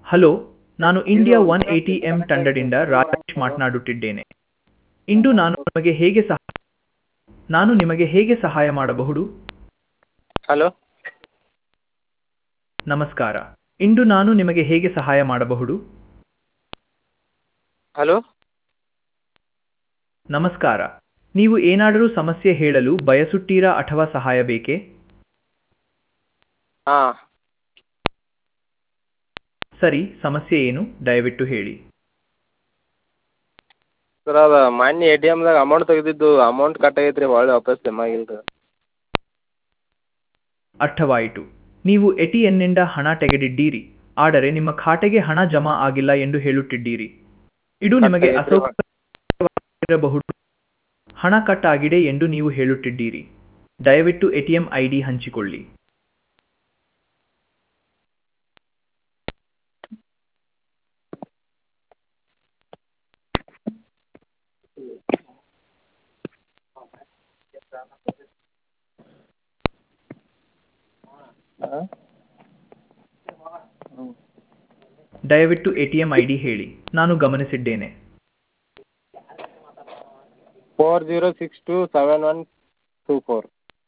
hello ನಾನು India one A T M ತಂಡದಿಂದ ರಾಜೇಶ್ ಮಾತನಾಡುತ್ತಿದ್ದೇನೆ ಇಂದು ನಾನು ನಿಮಗೆ ಹೇಗೆ ಸಹ ನಾನು ನಿಮಗೆ ಹೇಗೆ ಸಹಾಯ ಮಾಡಬಹುದು ಹಲೋ ನಮಸ್ಕಾರ ಇಂದು ನಾನು ನಿಮಗೆ ಹೇಗೆ ಸಹಾಯ ಮಾಡಬಹುದು ಹಲೋ ನಮಸ್ಕಾರ ನೀವು ಏನಾದರೂ ಸಮಸ್ಯೆ ಹೇಳಲು ಬಯಸುತ್ತೀರಾ ಅಥವಾ ಸಹಾಯ ಬೇಕೇ ಹಾಂ ಸರಿ ಸಮಸ್ಯೆ ಏನು ದಯವಿಟ್ಟು ಹೇಳಿ ಸರ್ ಅದು ಮೊನ್ನೆ ಎ ಟಿ ಎಮ್ದಾಗ ಅಮೌಂಟ್ ತೆಗೆದಿದ್ದು ಅಮೌಂಟ್ ಕಟ್ ಆಗೈತೆ ರೀ ಹೊಳ್ಳಿ ವಾಪಸ್ ಜಮಾ ಆಗಿಲ್ಲ ರೀ ಅರ್ಥವಾಯಿತು ನೀವು ಎ ಟಿ ಎನ್ನಿಂದ ಹಣ ತೆಗೆದಿದ್ದೀರಿ ಆದರೆ ನಿಮ್ಮ ಖಾತೆಗೆ ಹಣ ಜಮಾ ಆಗಿಲ್ಲ ಎಂದು ಹೇಳುತ್ತಿದ್ದೀರಿ ಇದು ನಿಮಗೆ ಅಸೌಕರ್ಯವಾಗಿರಬಹುದು ಹಣ ಕಟ್ ಆಗಿದೆ ಎಂದು ನೀವು ಹೇಳುತ್ತಿದ್ದೀರಿ ದಯವಿಟ್ಟು A T M I D ಹಂಚಿಕೊಳ್ಳಿ ಹಾಂ ದಯವಿಟ್ಟು A T M I D ಹೇಳಿ ನಾನು ಗಮನಿಸಿದ್ದೇನೆ four zero six two seven one two four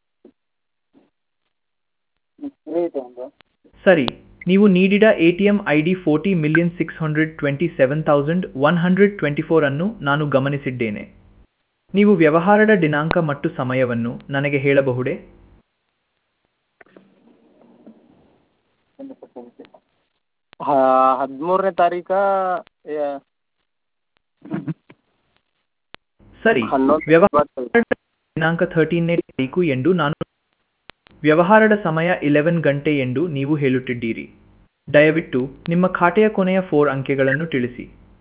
ಸರಿ ನೀವು ನೀಡಿದ A T M I D forty million six hundred twenty seven thousand one hundred twenty four ಅನ್ನು ನಾನು ಗಮನಿಸಿದ್ದೇನೆ ನೀವು ವ್ಯವಹಾರದ ದಿನಾಂಕ ಮತ್ತು ಸಮಯವನ್ನು ನನಗೆ ಹೇಳಬಹುದೇ ಹದಿಮೂರನೇ ತಾರೀಕು ಸರಿ ಹನ್ನೊಂದು ವ್ಯವಹಾರ ದಿನಾಂಕ ಥರ್ಟೀನ್ನೇ ತಾರೀಕು ಎಂದು ನಾನು ವ್ಯವಹಾರದ ಸಮಯ ಇಲೆವೆನ್ ಗಂಟೆ ಎಂದು ನೀವು ಹೇಳುತ್ತಿದ್ದೀರಿ ದಯವಿಟ್ಟು ನಿಮ್ಮ ಖಾತೆಯ ಕೊನೆಯ ಫೋರ್ ಅಂಕೆಗಳನ್ನು ತಿಳಿಸಿ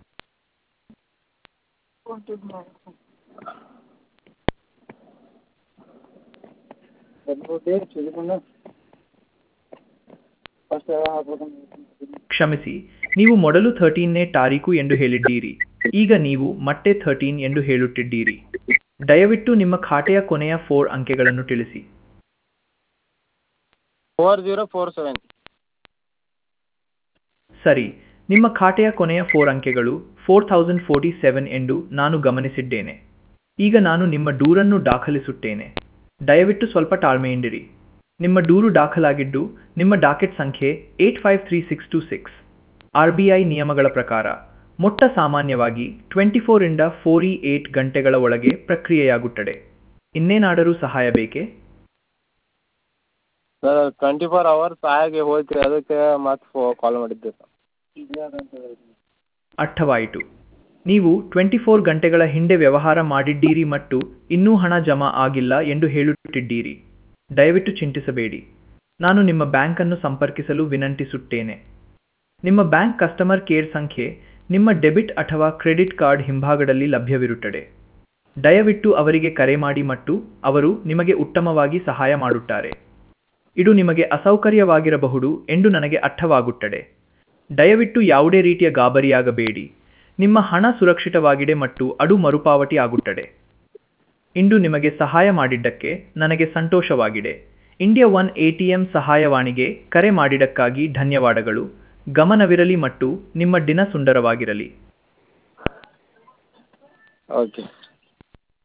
ಕ್ಷಮಿಸಿ ನೀವು ಮೊದಲು ಥರ್ಟೀನ್ನೇ ತಾರೀಕು ಎಂದು ಹೇಳಿದ್ದೀರಿ ಈಗ ನೀವು ಮತ್ತೆ ಥರ್ಟೀನ್ ಎಂದು ಹೇಳುತ್ತಿದ್ದೀರಿ ದಯವಿಟ್ಟು ನಿಮ್ಮ ಖಾತೆಯ ಕೊನೆಯ ಫೋರ್ ಅಂಕೆಗಳನ್ನು ತಿಳಿಸಿ ಫೋರ್ ಜೀರೋ ಫೋರ್ ಸೆವೆನ್ ಸರಿ ನಿಮ್ಮ ಖಾತೆಯ ಕೊನೆಯ ಫೋರ್ ಅಂಕೆಗಳು ಫೋರ್ ಥೌಸಂಡ್ ಫೋರ್ಟಿ ಸೆವೆನ್ ಎಂದು ನಾನು ಗಮನಿಸಿದ್ದೇನೆ ಈಗ ನಾನು ನಿಮ್ಮ ದೂರನ್ನು ದಾಖಲಿಸುತ್ತೇನೆ ದಯವಿಟ್ಟು ಸ್ವಲ್ಪ ತಾಳ್ಮೆಯಿಂದಿರಿ ನಿಮ್ಮ ದೂರು ದಾಖಲಾಗಿದ್ದು ನಿಮ್ಮ ಡಾಕೆಟ್ ಸಂಖ್ಯೆ eight five three six two six R B I ನಿಯಮಗಳ ಪ್ರಕಾರ ಮೊಟ್ಟ ಸಾಮಾನ್ಯವಾಗಿ ಟ್ವೆಂಟಿ ಫೋರಿಂದ ಫೋರಿ ಏಟ್ ಗಂಟೆಗಳ ಒಳಗೆ ಪ್ರಕ್ರಿಯೆಯಾಗುತ್ತದೆ ಇನ್ನೇನಾದರೂ ಸಹಾಯ ಬೇಕೇ ಸರ್ ಟ್ವೆಂಟಿ ಫೋರ್ ಅವರ್ಸ್ ಆಗಿ ಹೋಯ್ತು ರೀ ಅದಕ್ಕೆ ಮತ್ತೆ ಫೋ ಕಾಲ್ ಮಾಡಿದ್ದೆ ಸರ್ ಅರ್ಥವಾಯಿತು ನೀವು ಟ್ವೆಂಟಿ ಫೋರ್ ಗಂಟೆಗಳ ಹಿಂದೆ ವ್ಯವಹಾರ ಮಾಡಿದ್ದೀರಿ ಮತ್ತು ಇನ್ನೂ ಹಣ ಜಮಾ ಆಗಿಲ್ಲ ಎಂದು ಹೇಳುತ್ತಿದ್ದೀರಿ ದಯವಿಟ್ಟು ಚಿಂತಿಸಬೇಡಿ ನಾನು ನಿಮ್ಮ ಬ್ಯಾಂಕನ್ನು ಸಂಪರ್ಕಿಸಲು ವಿನಂತಿಸುತ್ತೇನೆ ನಿಮ್ಮ ಬ್ಯಾಂಕ್ ಕಸ್ಟಮರ್ ಕೇರ್ ಸಂಖ್ಯೆ ನಿಮ್ಮ ಡೆಬಿಟ್ ಅಥವಾ ಕ್ರೆಡಿಟ್ ಕಾರ್ಡ್ ಹಿಂಭಾಗದಲ್ಲಿ ಲಭ್ಯವಿರುತ್ತದೆ ದಯವಿಟ್ಟು ಅವರಿಗೆ ಕರೆ ಮಾಡಿ ಮತ್ತು ಅವರು ನಿಮಗೆ ಉತ್ತಮವಾಗಿ ಸಹಾಯ ಮಾಡುತ್ತಾರೆ ಇದು ನಿಮಗೆ ಅಸೌಕರ್ಯವಾಗಿರಬಹುದು ಎಂದು ನನಗೆ ಅರ್ಥವಾಗುತ್ತದೆ ದಯವಿಟ್ಟು ಯಾವುದೇ ರೀತಿಯ ಗಾಬರಿಯಾಗಬೇಡಿ ನಿಮ್ಮ ಹಣ ಸುರಕ್ಷಿತವಾಗಿದೆ ಮತ್ತು ಅದು ಮರುಪಾವತಿ ಆಗುತ್ತದೆ ಇಂದು ನಿಮಗೆ ಸಹಾಯ ಮಾಡಿದ್ದಕ್ಕೆ ನನಗೆ ಸಂತೋಷವಾಗಿದೆ India one A T M ಸಹಾಯವಾಣಿಗೆ ಕರೆ ಮಾಡಿದ್ದಕ್ಕಾಗಿ ಧನ್ಯವಾದಗಳು ಗಮನವಿರಲಿ ಮತ್ತು ನಿಮ್ಮ ದಿನ ಸುಂದರವಾಗಿರಲಿ ಓಕೆ